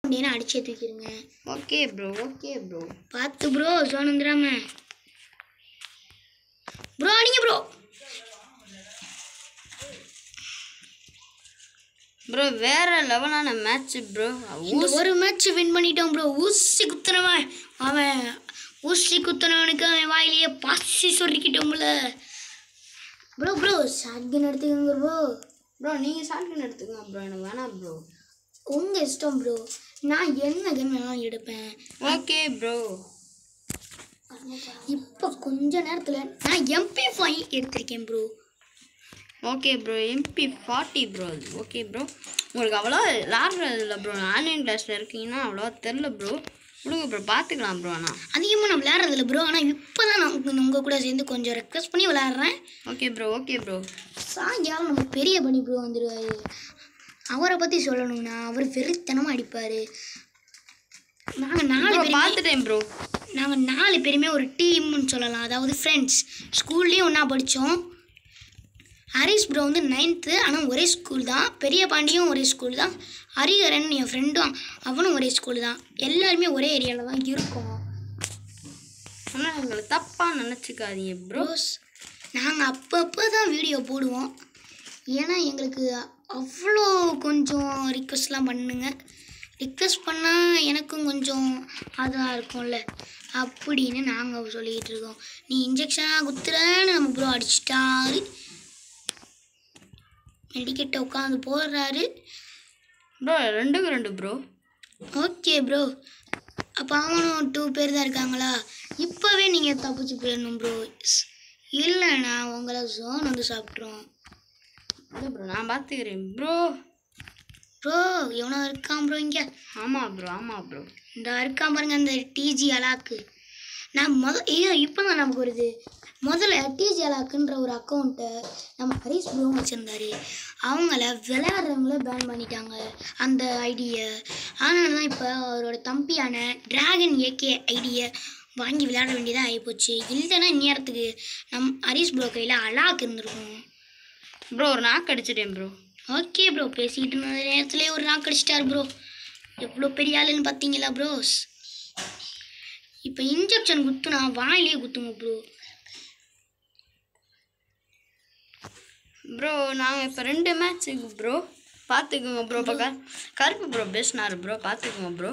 அப்படின்னு அடிச்சே தூக்கிடுங்க ஓகே ப்ரோ ஓகே ப்ரோ பார்த்து ப்ரோ ஜோன் வந்துடாம ப்ரோ அடிங்க ப்ரோ ப்ரோ வேற லெவலான மேட்ச் ப்ரோ இந்த ஒரு மேட்ச் வின் பண்ணிட்டோம் ப்ரோ ஊசி குத்துனவன் அவன் ஊசி குத்துனவனுக்கு அவன் வாயிலேயே பாசி சொல்லிக்கிட்டோம்ல ப்ரோ ப்ரோ ஷாட்கன் எடுத்துக்கோங்க ப்ரோ ப்ரோ நீங்கள் ஷார்ட்கன் எடுத்துக்கோங்க ப்ரோ எனக்கு வேணாம் ப்ரோ உங்கள் இஷ்டம் ப்ரோ நான் என்ன கன் வேணாலும் எடுப்பேன் ஓகே ப்ரோ இப்போ கொஞ்ச நேரத்தில் நான் எம்பி ஃபைவ் எடுத்திருக்கேன் bro okay bro MP forty bro அது ஓகே ப்ரோ உங்களுக்கு அவ்வளோ விளாட்றது இல்லை ப்ரோ ஆன்லைன் கிளாஸில் இருக்கீங்கன்னா அவ்வளோவா தெரில ப்ரோ விடுங்க ப்ரோ பார்த்துக்கலாம் ப்ரோ ஆனால் அதிகமாக நான் விளையாடுறதில்ல ப்ரோ ஆனால் இப்போ தான் நான் உங்க- உங்க கூட சேர்ந்து கொஞ்சம் ரெக்வஸ்ட் பண்ணி விளையாடுறேன் ஓகே ப்ரோ ஓகே ப்ரோ சாயங்காலம் நம்ம பெரிய பண்ணி ப்ரோ வந்துடுவார் அவரை பற்றி சொல்லணும்னா அவர் வெறித்தனமாக அடிப்பார் நாங்கள் நாலு ப்ரோ பேருமே பார்த்துட்டேன் ப்ரோ நாங்கள் நாலு பேருமே ஒரு டீம்னு சொல்லலாம் அதாவது ஃப்ரெண்ட்ஸ் ஸ்கூல்லேயும் ஒன்றா படித்தோம் ஹரிஷ் ப்ரோ வந்து நைன்த்து ஆனால் ஒரே ஸ்கூல் தான் பெரிய பாண்டியும் ஒரே ஸ்கூல் தான் ஹரிஹரன் என் ஃப்ரெண்டும் அவனும் ஒரே ஸ்கூல் தான் எல்லாருமே ஒரே ஏரியாவில் தான் இருக்கோம் ஆனால் எங்களை தப்பாக நினச்சிக்காதீங்க ப்ரோ ப்ரோஸ் நாங்கள் அப்பப்போ தான் வீடியோ போடுவோம் ஏன்னா எங்களுக்கு அவ்வளோ கொஞ்சம் ரிக்வெஸ்ட்லாம் பண்ணுங்க ரிக்வெஸ்ட் பண்ணால் எனக்கும் கொஞ்சம் அதாக இருக்கும்ல அப்படின்னு நாங்கள் சொல்லிக்கிட்டு இருக்கோம் நீ இன்ஜெக்ஷனாக குத்துறன்னு நம்ம ப்ரோ அடிச்சிட்டாரு மெடிக்கெட்டை உட்காந்து போடுறாரு ப்ரோ ரெண்டுக்கு ரெண்டு ப்ரோ ஓகே ப்ரோ அப்போ அவனும் டூ பேர் தான் இருக்காங்களா இப்போவே நீங்கள் தப்பிச்சு போயிடணும் ப்ரோ இல்லைண்ணா உங்களை ஜோன் வந்து சாப்பிட்றோம் இல்லை ப்ரோ நான் பார்த்துக்கிறேன் ப்ரோ ப்ரோ எவனோ இருக்கான் ப்ரோ இங்கே ஆமாம் ப்ரோ ஆமாம் ப்ரோ இந்த இருக்கான் பாருங்க அந்த டிஜி அலாக்கு நான் முத ஐயோ இப்போ தான் நமக்கு வருது முதல்ல டிஜி அலாக்குன்ற ஒரு அக்கௌண்ட்டை நம்ம ஹரிஷ் ப்ரோ வச்சுருந்தாரு அவங்கள விளையாடுறவங்கள பேன் பண்ணிட்டாங்க அந்த ஐடியை அதனால தான் இப்போ அவரோட தம்பியான டிராகன் ஏகே ஐடியை வாங்கி விளையாட வேண்டியதாக ஆகிப்போச்சு இல்லைன்னா இந்நேரத்துக்கு நம் ஹரிஷ் ப்ரோ கையில் அலாக் இருந்திருக்கும் ப்ரோ ஒரு நாக்கு அடிச்சிட்டேன் ப்ரோ ஓகே ப்ரோ பேசிக்கிட்டு இருந்த நேரத்துலேயே ஒரு நாள் கடிச்சிட்டார் ப்ரோ எவ்வளோ பெரிய ஆளுன்னு பார்த்தீங்களா ப்ரோஸ் இப்போ இன்ஜெக்ஷன் குத்துனா வாயிலே குத்துங்க ப்ரோ ப்ரோ நாங்கள் இப்போ ரெண்டு மேட்ச்சுக்கு ப்ரோ பார்த்துக்குங்க ப்ரோ இப்போ க- கருப்பு ப்ரோ பேசினார் ப்ரோ பார்த்துக்குங்க ப்ரோ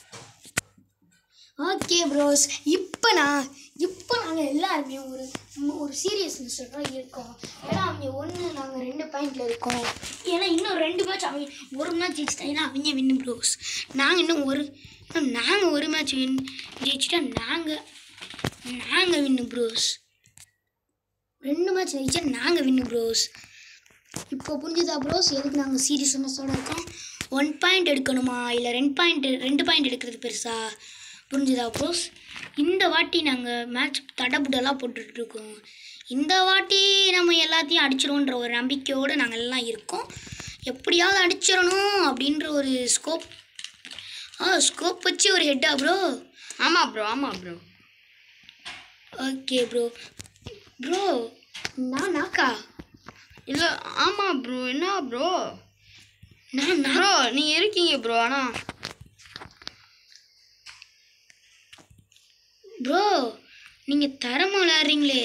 ஓகே ப்ரோஸ் இப்போ நான் இப்போ நாங்கள் எல்லாருமே ஒரு ஒரு சீரியஸ் மிஸ்டராக இருக்கோம் ஏன்னா அவங்க ஒன்று நாங்கள் ரெண்டு பாயிண்டில் இருக்கோம் ஏன்னா இன்னும் ரெண்டு மேட்ச் அவங்க ஒரு மேட்ச் ஜெயிச்சிட்டாங்கன்னா அவங்க வின்னு ப்ரோஸ் நாங்கள் இன்னும் ஒரு நாங்கள் ஒரு மேட்ச் வின் ஜெயிச்சிட்டா நாங்கள் நாங்கள் வின்னு ப்ரோஸ் ரெண்டு மேட்ச் ஜெயிச்சா நாங்கள் வின்னு ப்ரோஸ் இப்போ புரிஞ்சுதா ப்ரோஸ் எதுக்கு நாங்கள் சீரியஸ்னஸோட இருக்கோம் ஒன் பாயிண்ட் எடுக்கணுமா இல்லை ரெண்டு பாயிண்ட் ரெண்டு பாயிண்ட் எடுக்கிறது பெருசா புரிஞ்சுதா ப்ரோஸ் இந்த வாட்டி நாங்கள் மேட்ச் தடபுடலாக போட்டுட்ருக்கோம் இந்த வாட்டி நம்ம எல்லாத்தையும் அடிச்சிருவோன்ற ஒரு நம்பிக்கையோடு நாங்கள் எல்லாம் இருக்கோம் எப்படியாவது அடிச்சிடணும் அப்படின்ற ஒரு ஸ்கோப் ஆ ஸ்கோப் வச்சு ஒரு ஹெட்டா ப்ரோ ஆமாம் ப்ரோ ஆமாம் ப்ரோ ஓகே ப்ரோ ப்ரோ நான் நாக்கா இல்லை ஆமாம் ப்ரோ என்ன ப்ரோ நான் நான் ப்ரோ நீங்கள் இருக்கீங்க ப்ரோ ஆனால் ப்ரோ நீங்கள் தரமாக விளையாடுறீங்களே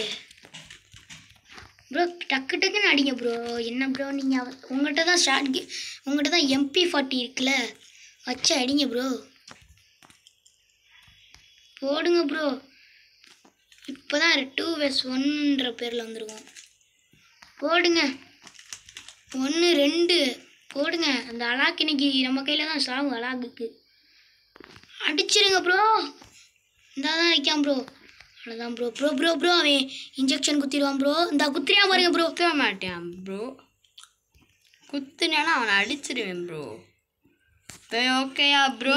ப்ரோ டக்கு டக்குன்னு அடிங்க ப்ரோ என்ன ப்ரோ நீங்கள் உங்கள்கிட்ட தான் ஷார்ட் கே உங்கள்கிட்ட தான் எம்பி ஃபார்ட்டி இருக்குல்ல வச்சு அடிங்க ப்ரோ போடுங்க ப்ரோ இப்போ தான் டூ வெஸ் ஒன்றுன்ற பேரில் வந்திருக்கோம் போடுங்க ஒன்று ரெண்டு போடுங்க அந்த அலாக் இன்னைக்கு நம்ம கையில் தான் சாகும் அலாக்குக்கு அடிச்சிருங்க ப்ரோ இந்த தான் நிற்கான் ப்ரோ அவ்வளோதான் ப்ரோ ப்ரோ ப்ரோ ப்ரோ அவன் இன்ஜெக்ஷன் குத்திடுவான் ப்ரோ இந்த குத்திரியா பாருங்க ப்ரோ குத்த மாட்டேன் ப்ரோ குத்துனேன்னா அவனை அடிச்சிருவேன் ப்ரோ இப்போ ஓகேயா ப்ரோ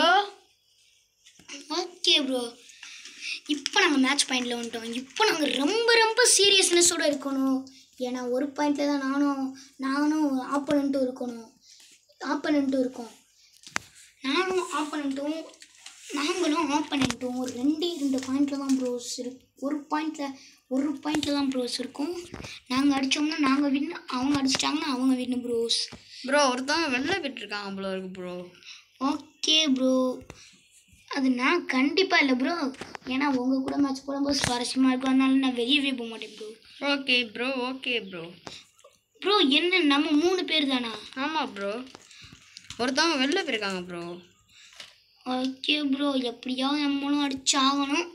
ஓகே ப்ரோ இப்போ நாங்கள் மேட்ச் பாயிண்டில் வந்துட்டோம் இப்போ நாங்கள் ரொம்ப ரொம்ப சீரியஸ்னஸோடு இருக்கணும் ஏன்னா ஒரு பாயிண்டில் தான் நானும் நானும் ஆப்பனண்ட்டும் இருக்கணும் ஆப்பனண்ட்டும் இருக்கோம் நானும் ஆப்பனண்ட்டும் நாங்களும் ஆப்பனண்ட்டும் ஒரு ரெண்டே ரெண்டு பாயிண்டில் தான் ப்ரோஸ் இருக்கு ஒரு பாயிண்டில் ஒரு பாயிண்டில் தான் ப்ரோஸ் இருக்கும் நாங்கள் அடித்தோம்னா நாங்கள் வின் அவங்க அடிச்சிட்டாங்கன்னா அவங்க வின்னு ப்ரோஸ் ப்ரோ ஒருத்தவங்க வெளில போயிட்டுருக்காங்க ப்ரோ இருக்கு ப்ரோ ஓகே ப்ரோ அது நான் கண்டிப்பாக இல்லை ப்ரோ ஏன்னா உங்கள் கூட மேட்ச் போடும்போது சுவாரஸ்யமாக இருக்கும் அதனால நான் வெளியவே போக மாட்டேன் bro okay bro okay bro bro என்ன நம்ம மூணு பேர் தானா ஆமாம் ப்ரோ ஒருத்தவங்க வெளில போயிருக்காங்க ப்ரோ ஓகே ப்ரோ எப்படியாவது நம்மளும் அடிச்சாகணும்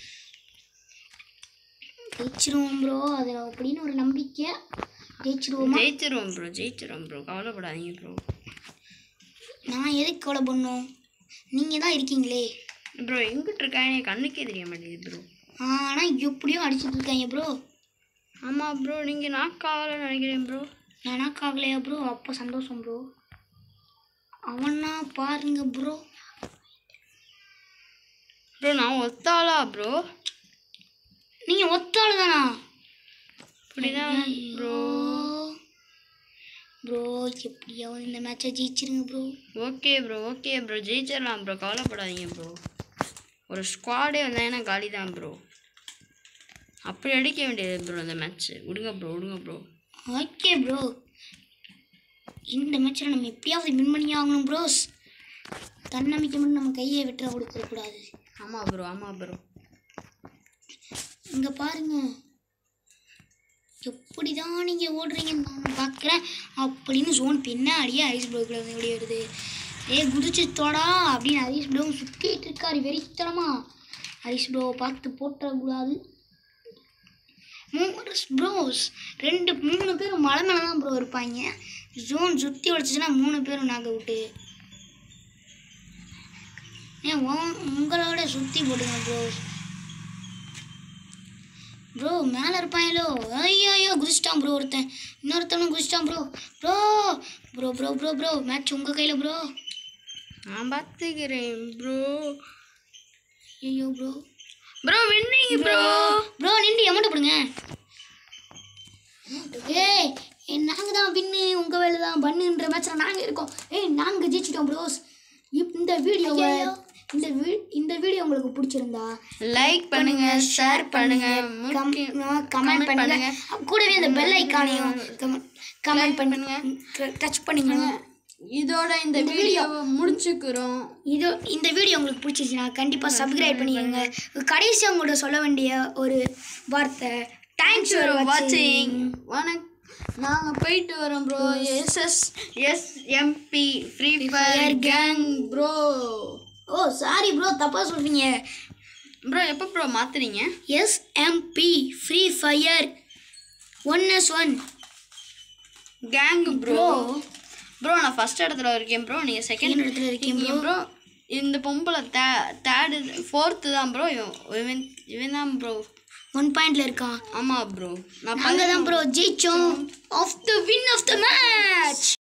ஜெயிச்சிருவோம் ப்ரோ அதில் அப்படின்னு ஒரு நம்பிக்கை ஜெயிச்சிருவோமா ஜெயிச்சிருவோம் ப்ரோ ஜெயிச்சிருவோம் ப்ரோ கவலைப்படாதீங்க ப்ரோ நான் எதுக்கு கவலை பண்ணோம் நீங்கள் தான் இருக்கீங்களே ப்ரோ எங்கிட்டு இருக்காங்க எனக்கு கண்ணுக்கே தெரிய மாட்டேங்குது ப்ரோ ஆனால் எப்படியும் அடிச்சிட்டு இருக்காங்க ப்ரோ ஆமாம் ப்ரோ நீங்கள் நாக்காகலன்னு நினைக்கிறேன் ப்ரோ நானாக்காகலையா ப்ரோ அப்போ சந்தோஷம் ப்ரோ அவனா பாருங்க ப்ரோ ப்ரோ நான் ஒத்தாளா ப்ரோ நீங்கள் ஒத்தாள் தானா அப்படிதான் ப்ரோ ப்ரோ எப்படியாவது இந்த மேட்சை ஜெயிச்சிருங்க bro okay bro okay bro ஜெயிச்சிடலாம் ப்ரோ கவலைப்படாதீங்க ப்ரோ ஒரு ஸ்குவாடே வந்தாங்கன்னா காலி தான் ப்ரோ அப்படி அடிக்க வேண்டியது ப்ரோ இந்த மேட்ச்சு விடுங்க ப்ரோ விடுங்க ப்ரோ ஓகே ப்ரோ இந்த மேட்ச்சில் நம்ம எப்படியாவது வின் பண்ணி ஆகணும் ப்ரோஸ் தன்னம்பிக்கை மட்டும் நம்ம கையை விட்டுற கொடுத்துடக்கூடாது ஆமாம் ப்ரோ ஆமாம் ப்ரோ இங்கே பாருங்க எப்படி தான் நீங்கள் ஓடுறீங்கன்னு நான் பார்க்குறேன் அப்படின்னு ஜோன் பின்னாடியே ஹரிஸ் ப்ரோக்கில் வந்து எப்படி வருது ஏ குதிச்சு தோடா அப்படின்னு ஹரிஸ் ப்ரோ சுற்றிட்டு இருக்காரு வெறித்தனமா ஹரிஸ் ப்ரோவை பார்த்து போட்டுறக்கூடாது மூணு ப்ரோஸ் ரெண்டு மூணு பேரும் மலை மேலே தான் ப்ரோ இருப்பாங்க ஜோன் சுற்றி உடச்சிச்சுன்னா மூணு பேரும் நாங்கள் விட்டு ஏன் உன்- உங்களோட சுற்றி போடுங்க ப்ரோஸ் ப்ரோ மேலே இருப்பாங்களோ ஐயோ ஐயோ குதிச்சிட்டான் ப்ரோ ஒருத்தன் இன்னொருத்தனும் குதிச்சிட்டான் bro bro bro bro bro bro match உங்கள் கையில் ப்ரோ நான் பார்த்துக்கிறேன் ப்ரோ ஐயோ bro bro winning bro bro நின்று அமௌண்ட் போடுங்க ஏய் நாங்கள் தான் வின்னு உங்கள் வேலை தான் பண்ணுன்ற மேட்ச்சில் நாங்கள் இருக்கோம் ஏய் நாங்கள் ஜெயிச்சிட்டோம் ப்ரோஸ் இந்த வீடியோ இந்த வீ இந்த வீடியோ உங்களுக்கு பிடிச்சிருந்தா லைக் பண்ணுங்க ஷேர் பண்ணுங்க முக்கியம் கமெண்ட் பண்ணுங்க கூடவே அந்த பெல் ஐக்கானையும் கமெண்ட் பண்ணுங்க டச் பண்ணுங்க இதோட இந்த வீடியோவை முடிச்சுக்கிறோம் இது இந்த வீடியோ உங்களுக்கு பிடிச்சிச்சுன்னா கண்டிப்பாக சப்ஸ்கிரைப் பண்ணிக்கோங்க கடைசி உங்கள்கிட்ட சொல்ல வேண்டிய ஒரு வார்த்தை தேங்க்ஸ் ஃபார் வாட்சிங் வாட்சிங் வணக் நாங்க போயிட்டு வரோம் bro SS SMB free fire gang bro oh sorry bro தப்பாக சொல்கிறீங்க ப்ரோ எப்போ ப்ரோ மாத்துறீங்க SMB free fire one S one gang bro bro நான் ஃபர்ஸ்ட் இடத்துல இருக்கேன் ப்ரோ நீங்க செகண்ட் இடத்துல இருக்கீங்க இருக்கீங்க ப்ரோ இந்த பொம்பளை தே தேர்டு ஃபோர்த்து தான் ப்ரோ இவன் இவன் இவன் தான் ப்ரோ ஒன் பாயிண்ட்ல இருக்கான் ஆமா ப்ரோ நான் நாங்கள் தான் ப்ரோ ஜெயிச்சோம் of the win of the match